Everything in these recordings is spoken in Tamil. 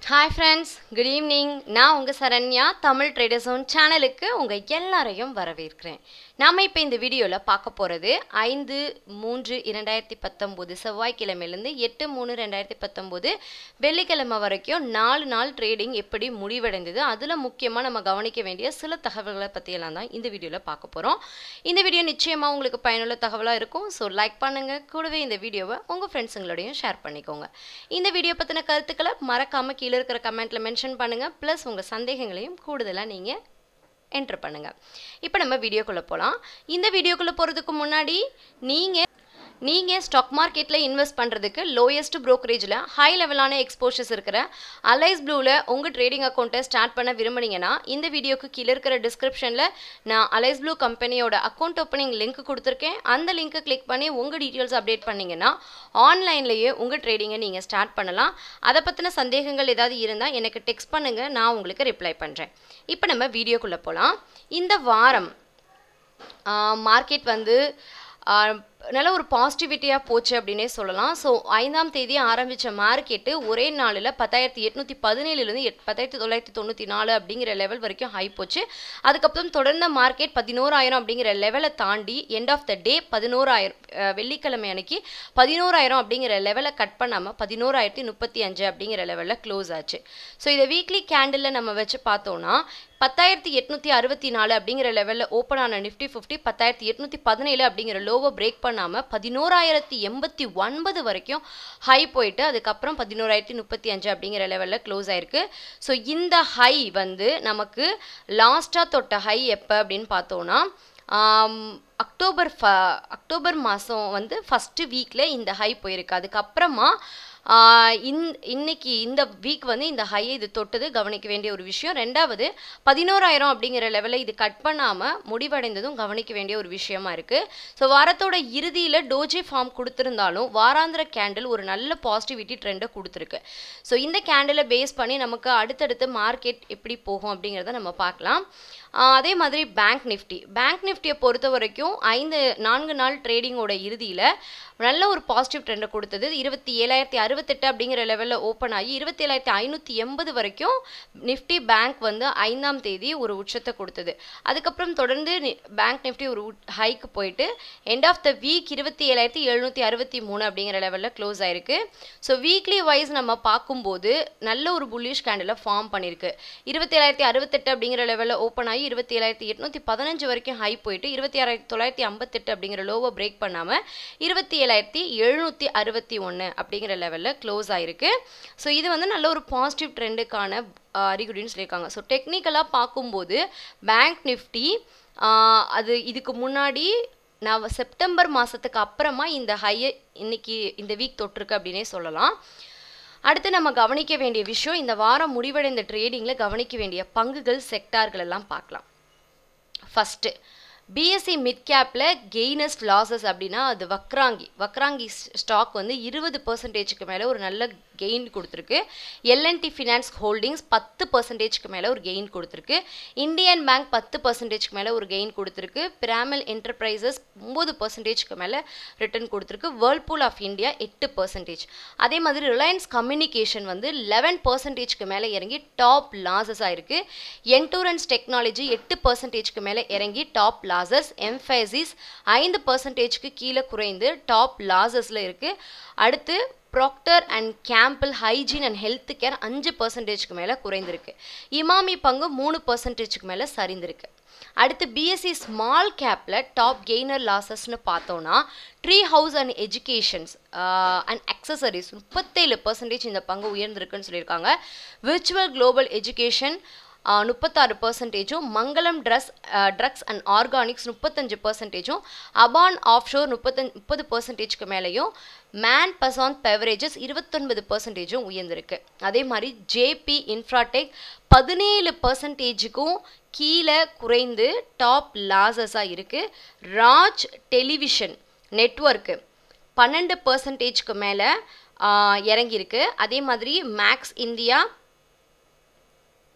ஹாய் ஃப்ரெண்ட்ஸ் குட் ஈவினிங் நான் உங்கள் சரண்யா தமிழ் ட்ரேடர்ஸ் ஓன் சேனலுக்கு உங்கள் எல்லாரையும் வரவேற்கிறேன் நாம் இப்போ இந்த வீடியோவில் பார்க்க போகிறது ஐந்து மூன்று இரண்டாயிரத்தி பத்தொம்போது செவ்வாய்க்கிழமையிலேருந்து எட்டு மூணு ரெண்டாயிரத்தி பத்தொம்போது வெள்ளிக்கிழமை வரைக்கும் நாலு நாள் ட்ரேடிங் எப்படி முடிவடைந்தது அதில் முக்கியமாக நம்ம கவனிக்க வேண்டிய சில தகவல்களை பற்றியெல்லாம் தான் இந்த வீடியோவில் பார்க்க போகிறோம் இந்த வீடியோ நிச்சயமாக உங்களுக்கு பயனுள்ள தகவலாக இருக்கும் ஸோ லைக் பண்ணுங்கள் கூடவே இந்த வீடியோவை உங்கள் ஃப்ரெண்ட்ஸுங்களோடையும் ஷேர் பண்ணிக்கோங்க இந்த வீடியோ பற்றின கருத்துக்களை மறக்காமல் கீழே இருக்கிற கமெண்ட்டில் மென்ஷன் பண்ணுங்கள் ப்ளஸ் உங்கள் சந்தேகங்களையும் கூடுதலாக நீங்கள் என்ட்ரு பண்ணுங்கள் இப்போ நம்ம வீடியோக்குள்ளே போகலாம் இந்த வீடியோக்குள்ளே போகிறதுக்கு முன்னாடி நீங்கள் நீங்கள் ஸ்டாக் மார்க்கெட்டில் இன்வெஸ்ட் பண்ணுறதுக்கு லோயஸ்ட் ப்ரோக்கரேஜில் ஹை லெவலான எக்ஸ்போஷர்ஸ் இருக்கிற அலைஸ் ப்ளூவில் உங்கள் ட்ரேடிங் அக்கௌண்ட்டை ஸ்டார்ட் பண்ண விரும்புனீங்கன்னா இந்த வீடியோக்கு கீழே இருக்கிற டிஸ்கிரிப்ஷனில் நான் அலைஸ் ப்ளூ கம்பெனியோட அக்கௌண்ட் ஓப்பனிங் லிங்க் கொடுத்துருக்கேன் அந்த லிங்க்கை கிளிக் பண்ணி உங்கள் டீட்டெயில்ஸ் அப்டேட் பண்ணிங்கன்னா ஆன்லைன்லேயே உங்கள் ட்ரேடிங்கை நீங்கள் ஸ்டார்ட் பண்ணலாம் அதை பற்றின சந்தேகங்கள் ஏதாவது இருந்தால் எனக்கு டெக்ஸ்ட் பண்ணுங்கள் நான் உங்களுக்கு ரிப்ளை பண்ணுறேன் இப்போ நம்ம வீடியோக்குள்ளே போகலாம் இந்த வாரம் மார்க்கெட் வந்து நல்ல ஒரு பாசிட்டிவிட்டியாக போச்சு அப்படின்னே சொல்லலாம் ஸோ ஐந்தாம் தேதி ஆரம்பித்த மார்க்கெட்டு ஒரே நாளில் பத்தாயிரத்தி எட்நூற்றி பதினேழுலேருந்து எட் பத்தாயிரத்தி தொள்ளாயிரத்தி தொண்ணூற்றி நாலு அப்படிங்கிற லெவல் வரைக்கும் ஹை போச்சு அதுக்கப்புறம் தொடர்ந்த மார்க்கெட் பதினோராயிரம் அப்படிங்கிற லெவலை தாண்டி எண்ட் ஆஃப் த டே பதினோராயிரம் வெள்ளிக்கிழமை அன்னைக்கு பதினோராயிரம் அப்படிங்கிற லெவலை கட் பண்ணாமல் பதினோராயிரத்தி முப்பத்தி அஞ்சு அப்படிங்கிற லெவலில் க்ளோஸ் ஆச்சு ஸோ இதை வீக்லி கேண்டிலில் நம்ம வச்சு பார்த்தோன்னா பத்தாயிரத்தி எட்நூற்றி அறுபத்தி நாலு அப்படிங்கிற லெவலில் ஓப்பன் ஆன நிஃப்டி ஃபிஃப்டி பத்தாயிரத்தி எட்நூற்றி பதினேழு அப்படிங்கிற லோவை பிரேக் பண்ணாமல் பதினோராயிரத்தி எண்பத்தி ஒன்பது வரைக்கும் ஹை போயிட்டு அதுக்கப்புறம் பதினோராயிரத்தி முப்பத்தி அஞ்சு அப்படிங்கிற லெவலில் க்ளோஸ் ஆயிருக்கு ஸோ இந்த ஹை வந்து நமக்கு லாஸ்ட்டாக தொட்ட ஹை எப்போ அப்படின்னு பார்த்தோன்னா அக்டோபர் ஃப அக்டோபர் மாதம் வந்து ஃபஸ்ட்டு வீக்கில் இந்த ஹை போயிருக்கு அதுக்கப்புறமா இன் இன்னைக்கு இந்த வீக் வந்து இந்த ஹையை இது தொட்டது கவனிக்க வேண்டிய ஒரு விஷயம் ரெண்டாவது பதினோராயிரம் அப்படிங்கிற லெவலில் இது கட் பண்ணாமல் முடிவடைந்ததும் கவனிக்க வேண்டிய ஒரு விஷயமா இருக்குது ஸோ வாரத்தோட இறுதியில் டோஜி ஃபார்ம் கொடுத்துருந்தாலும் வாராந்திர கேண்டில் ஒரு நல்ல பாசிட்டிவிட்டி ட்ரெண்டை கொடுத்துருக்கு ஸோ இந்த கேண்டிலை பேஸ் பண்ணி நமக்கு அடுத்தடுத்து மார்க்கெட் எப்படி போகும் அப்படிங்கிறத நம்ம பார்க்கலாம் அதே மாதிரி பேங்க் நிஃப்டி பேங்க் நிஃப்டியை பொறுத்த வரைக்கும் ஐந்து நான்கு நாள் ட்ரேடிங்கோட இறுதியில் நல்ல ஒரு பாசிட்டிவ் ட்ரெண்டை கொடுத்தது இருபத்தி ஏழாயிரத்தி அறுபத்தெட்டு அப்படிங்கிற லெவலில் ஓப்பன் ஆகி இருபத்தி ஏழாயிரத்தி ஐநூற்றி எண்பது வரைக்கும் நிஃப்டி பேங்க் வந்து ஐந்தாம் தேதி ஒரு உச்சத்தை கொடுத்தது அதுக்கப்புறம் தொடர்ந்து பேங்க் நிஃப்டி ஒரு ஹைக்கு போயிட்டு எண்ட் ஆஃப் த வீக் இருபத்தி ஏழாயிரத்தி எழுநூற்றி அறுபத்தி மூணு அப்படிங்கிற லெவலில் க்ளோஸ் ஆயிருக்கு ஸோ வீக்லி வைஸ் நம்ம பார்க்கும்போது நல்ல ஒரு புல்லிஷ் கேண்டில் ஃபார்ம் பண்ணியிருக்கு இருபத்தி ஏழாயிரத்தி அறுபத்தெட்டு அப்படிங்கிற லெவலில் ஓப்பன் ஆகி இருபத்தி ஏழாயிரத்தி எட்நூற்றி பதினஞ்சு வரைக்கும் ஹை போயிட்டு இருபத்தி ஆறாயிரத்தி தொள்ளாயிரத்தி ஐம்பத்தெட்டு அப்படிங்கிற லோவை பிரேக் பண்ணாமல் இருபத்தி ஏழாயிரத்தி எழுநூற்றி அறுபத்தி ஒன்று அப்படிங்கிற லெவலில் க்ளோஸ் ஆயிருக்கு ஸோ இது வந்து நல்ல ஒரு பாசிட்டிவ் ட்ரெண்டுக்கான அறிகுறின்னு சொல்லியிருக்காங்க ஸோ டெக்னிக்கலாக பார்க்கும்போது பேங்க் நிஃப்டி அது இதுக்கு முன்னாடி நான் செப்டம்பர் மாதத்துக்கு அப்புறமா இந்த ஹையை இன்னைக்கு இந்த வீக் தொட்டிருக்கு அப்படின்னே சொல்லலாம் அடுத்து நம்ம கவனிக்க வேண்டிய விஷயம் இந்த வாரம் முடிவடைந்த ட்ரேடிங்கில் கவனிக்க வேண்டிய பங்குகள் செக்டார்கள் எல்லாம் பார்க்கலாம் ஃபஸ்ட்டு பிஎஸ்சி மிட் கேப்பில் கெய்னஸ்ட் லாசஸ் அப்படின்னா அது வக்ராங்கி வக்ராங்கி ஸ்டாக் வந்து இருபது பர்சன்டேஜுக்கு மேலே ஒரு நல்ல கெயின் கொடுத்துருக்கு எல்என்டி ஃபினான்ஸ் ஹோல்டிங்ஸ் பத்து பர்சன்டேஜ்க்கு மேலே ஒரு கெயின் கொடுத்துருக்கு இந்தியன் பேங்க் பத்து பர்சன்டேஜ்க்கு மேலே ஒரு கெயின் கொடுத்துருக்கு பிராமல் என்டர்பிரைசஸ் ஒம்பது பர்சன்டேஜ்க்கு மேலே ரிட்டர்ன் கொடுத்துருக்கு வேர்ல்பூல் ஆஃப் இந்தியா எட்டு பர்சன்டேஜ் அதே மாதிரி ரிலையன்ஸ் கம்யூனிகேஷன் வந்து லெவன் பர்சன்டேஜ்க்கு மேலே இறங்கி டாப் லாசஸ் ஆயிருக்கு என்டூரன்ஸ் டெக்னாலஜி எட்டு பர்சன்டேஜ்க்கு மேலே இறங்கி டாப் லாசஸ் எம்ஃபேசிஸ் ஐந்து பர்சன்டேஜ்க்கு கீழே குறைந்து டாப் லாசஸில் இருக்குது அடுத்து Procter and Gamble hygiene and health care அஞ்சு பர்சன்டேஜ்க்கு மேலே குறைந்திருக்கு இமாமி பங்கு மூணு பர்சன்டேஜ்க்கு மேலே சரிந்திருக்கு அடுத்து பிஎஸ்சி ஸ்மால் கேப்பில் டாப் கெய்னர் லாசஸ்னு பார்த்தோன்னா tree house and educations and accessories முப்பத்தேழு பர்சன்டேஜ் இந்த பங்கு உயர்ந்திருக்குன்னு சொல்லியிருக்காங்க விர்ச்சுவல் குளோபல் எஜுகேஷன் முப்பத்தாறு பர்சன்டேஜும் மங்களம் ட்ரெஸ் ட்ரக்ஸ் அண்ட் ஆர்கானிக்ஸ் முப்பத்தஞ்சு பர்சன்டேஜும் அபான் ஆஃப்ஷோர் முப்பத்தஞ்சு முப்பது பர்சன்டேஜ்க்கு மேலேயும் மேன் பசான் பெவரேஜஸ் இருபத்தொன்பது பர்சன்டேஜும் உயர்ந்திருக்கு அதே மாதிரி ஜேபி இன்ஃப்ராடெக் பதினேழு பர்சன்டேஜுக்கும் கீழே குறைந்து டாப் லாசஸாக இருக்குது ராஜ் டெலிவிஷன் நெட்ஒர்க்கு பன்னெண்டு பர்சன்டேஜ்க்கு மேலே இறங்கியிருக்கு அதே மாதிரி மேக்ஸ் இந்தியா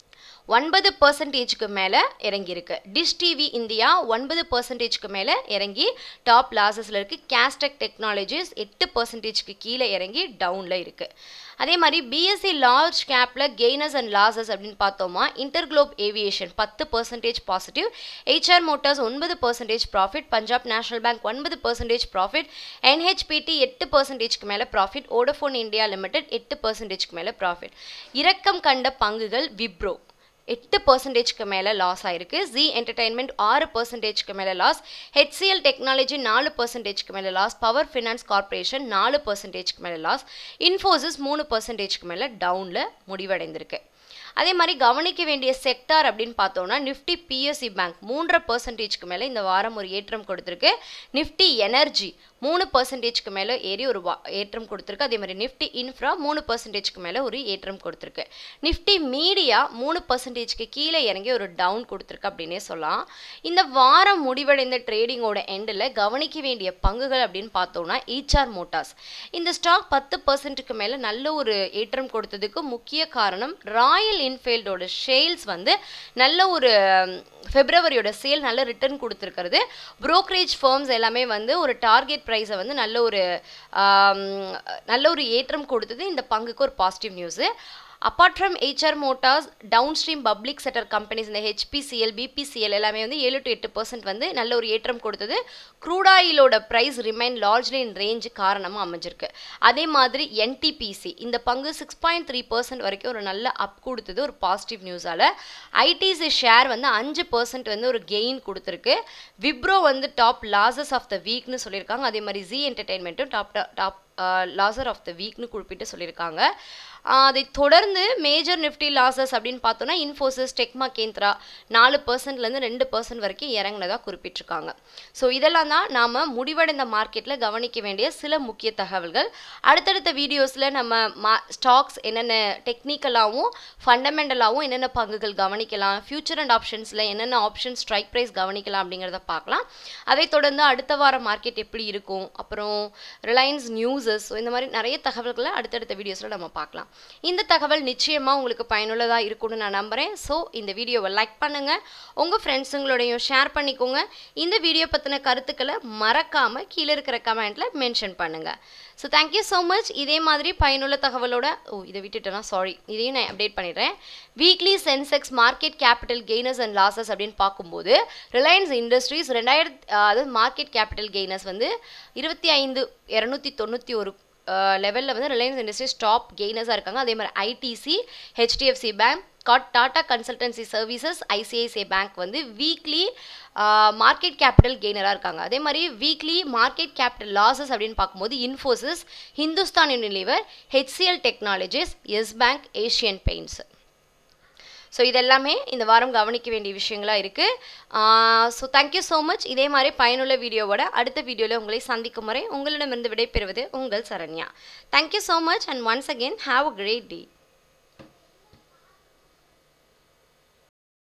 ஒன்பது பர்சன்டேஜ்க்கு மேலே இறங்கியிருக்கு டிஷ் டிவி இந்தியா ஒன்பது பர்சன்டேஜ்க்கு மேலே இறங்கி டாப் லாஸஸில் இருக்குது கேஸ்டெக் டெக்னாலஜிஸ் எட்டு பர்சன்டேஜ்க்கு கீழே இறங்கி டவுனில் இருக்குது அதே மாதிரி பிஎஸ்சி லார்ஜ் கேப்பில் கெய்னர்ஸ் அண்ட் லாசஸ் அப்படின்னு பார்த்தோமா இன்டர்குளோப் ஏவியேஷன் பத்து பர்சன்டேஜ் பாசிட்டிவ் ஹெச்ஆர் மோட்டார்ஸ் ஒன்பது percentage profit Punjab national bank ஒன்பது பர்சன்டேஜ் ப்ராஃபிட் என்ஹெச்பிடி எட்டு பர்சன்டேஜ்க்கு மேலே ப்ராஃபிட் ஓடோஃபோன் இந்தியா லிமிடெட் எட்டு பர்சன்டேஜ்க்கு மேலே ப்ராஃபிட் இறக்கம் கண்ட பங்குகள் விப்ரோ எட்டு பர்சன்டேஜ்க்கு மேலே லாஸ் ஆயிருக்கு ஜி என்டர்டைன்மெண்ட் ஆறு பர்சன்டேஜ்க்கு மேலே லாஸ் ஹெச்சிஎல் டெக்னாலஜி நாலு பர்சன்டேஜ்க்கு மேலே லாஸ் பவர் ஃபினான்ஸ் கார்பரேஷன் நாலு பர்சன்டேஜ்க்கு மேலே லாஸ் இன்ஃபோசிஸ் மூணு பர்சன்டேஜ்க்கு மேலே டவுனில் முடிவடைந்திருக்கு அதே மாதிரி கவனிக்க வேண்டிய செக்டார் அப்படின்னு பார்த்தோம்னா நிஃப்டி பிஎஸ்சி பேங்க் மூன்றரை பர்சன்டேஜ்க்கு மேலே இந்த வாரம் ஒரு ஏற்றம் கொடுத்துருக்கு நிஃப்டி எனர்ஜி மூணு பர்சன்டேஜ்க்கு மேலே ஏறி ஒரு வா ஏற்றம் கொடுத்துருக்கு அதே மாதிரி நிஃப்டி இன்ஃப்ரா மூணு பர்சன்டேஜ்க்கு மேலே ஒரு ஏற்றம் கொடுத்துருக்கு நிஃப்டி மீடியா மூணு பர்சன்டேஜ்க்கு கீழே இறங்கி ஒரு டவுன் கொடுத்துருக்கு அப்படின்னே சொல்லலாம் இந்த வாரம் முடிவடைந்த ட்ரேடிங்கோட எண்டில் கவனிக்க வேண்டிய பங்குகள் அப்படின்னு பார்த்தோம்னா ஈச்ஆர் மோட்டார்ஸ் இந்த ஸ்டாக் பத்து பர்சன்ட்டுக்கு மேலே நல்ல ஒரு ஏற்றம் கொடுத்ததுக்கு முக்கிய காரணம் ராயல் என்ஃபீல்டோட ஷேல்ஸ் வந்து நல்ல ஒரு ஃபெப்ரவரியோட சேல் நல்ல ரிட்டர்ன் கொடுத்துருக்கிறது ப்ரோக்கரேஜ் ஃபர்ம்ஸ் எல்லாமே வந்து ஒரு டார்கெட் ப்ரைஸை வந்து நல்ல ஒரு நல்ல ஒரு ஏற்றம் கொடுத்தது இந்த பங்குக்கு ஒரு positive news apart from HR motors down stream public sector companies இந்த ஹெச்பிசிஎல் பிபிசிஎல் எல்லாமே வந்து ஏழு டு எட்டு பர்சன்ட் வந்து நல்ல ஒரு ஏற்றம் கொடுத்தது க்ரூட் ஆயிலோட price remain largely in range காரணமாக அமைஞ்சிருக்கு அதே மாதிரி என்டிபிசி இந்த பங்கு சிக்ஸ் பாயிண்ட் த்ரீ பர்சன்ட் வரைக்கும் ஒரு நல்ல அப் கொடுத்தது ஒரு பாசிட்டிவ் நியூஸால் ஐடிசி ஷேர் வந்து அஞ்சு பர்சன்ட் வந்து ஒரு கெயின் கொடுத்துருக்கு விப்ரோ வந்து டாப் லாசஸ் ஆஃப் த வீக்னு சொல்லியிருக்காங்க அதே மாதிரி ஜி என்டர்டைன்மெண்ட்டும் top top loser of the வீக்னு குறிப்பிட்டு சொல்லியிருக்காங்க அதை தொடர்ந்து மேஜர் நிஃப்டி லாசஸ் அப்படின்னு பார்த்தோன்னா இன்ஃபோசிஸ் டெக்மா கேந்திரா நாலு பர்சன்ட்லேருந்து ரெண்டு பர்சன்ட் வரைக்கும் இறங்கினதாக குறிப்பிட்டிருக்காங்க ஸோ இதெல்லாம் தான் நாம் முடிவடைந்த மார்க்கெட்டில் கவனிக்க வேண்டிய சில முக்கிய தகவல்கள் அடுத்தடுத்த வீடியோஸில் நம்ம மா ஸ்டாக்ஸ் என்னென்ன டெக்னிக்கலாகவும் ஃபண்டமெண்டலாகவும் என்னென்ன பங்குகள் கவனிக்கலாம் ஃபியூச்சர் அண்ட் ஆப்ஷன்ஸில் என்னென்ன ஆப்ஷன் ஸ்ட்ரைக் ப்ரைஸ் கவனிக்கலாம் அப்படிங்கிறத பார்க்கலாம் அதை தொடர்ந்து அடுத்த வாரம் மார்க்கெட் எப்படி இருக்கும் அப்புறம் ரிலையன்ஸ் நியூஸஸ் ஸோ இந்த மாதிரி நிறைய தகவல்களை அடுத்தடுத்த வீடியோஸில் நம்ம பார்க்கலாம் இந்த தகவல் நிச்சயமாக உங்களுக்கு பயனுள்ளதாக இருக்கும்னு நான் நம்புகிறேன் ஸோ இந்த வீடியோவை லைக் பண்ணுங்கள் உங்கள் ஃப்ரெண்ட்ஸுங்களோடையும் ஷேர் பண்ணிக்கோங்க இந்த வீடியோ பற்றின கருத்துக்களை மறக்காமல் கீழே இருக்கிற கமெண்ட்டில் மென்ஷன் பண்ணுங்கள் ஸோ தேங்க்யூ ஸோ மச் இதே மாதிரி பயனுள்ள தகவலோட ஓ இதை விட்டுட்டேன்னா சாரி இதையும் நான் அப்டேட் பண்ணிடுறேன் weekly Sensex market capital gainers and losses அப்படின்னு பார்க்கும்போது ரிலையன்ஸ் இண்டஸ்ட்ரீஸ் ரெண்டாயிரத்தி அதாவது மார்க்கெட் கேபிட்டல் கெய்னர்ஸ் வந்து இருபத்தி ஐந்து இரநூத்தி தொண்ணூற்றி ஒரு லெவலில் வந்து ரிலையன்ஸ் இண்டஸ்ட்ரீஸ் டாப் கெய்னர்ஸாக இருக்காங்க அதே மாதிரி ஐடிசி ஹெச்டிஎஃப்சி பேங்க் காட் Tata consultancy services ICICI bank வந்து வீக்லி மார்க்கெட் கேபிட்டல் கெய்னராக இருக்காங்க அதே மாதிரி வீக்லி மார்க்கெட் கேபிட்டல் லாசஸ் அப்படின்னு பார்க்கும்போது Infosys Hindustan Unilever HCL technologies Yes bank Asian paints so இதெல்லாமே இந்த வாரம் கவனிக்க வேண்டிய விஷயங்களாக இருக்குது ஸோ தேங்க்யூ ஸோ மச் இதே மாதிரி பயனுள்ள வீடியோவோட அடுத்த வீடியோவில் உங்களை சந்திக்கும் வரை உங்களிடமிருந்து விடைபெறுவது உங்கள் Saranya thank you so much and once again have a great day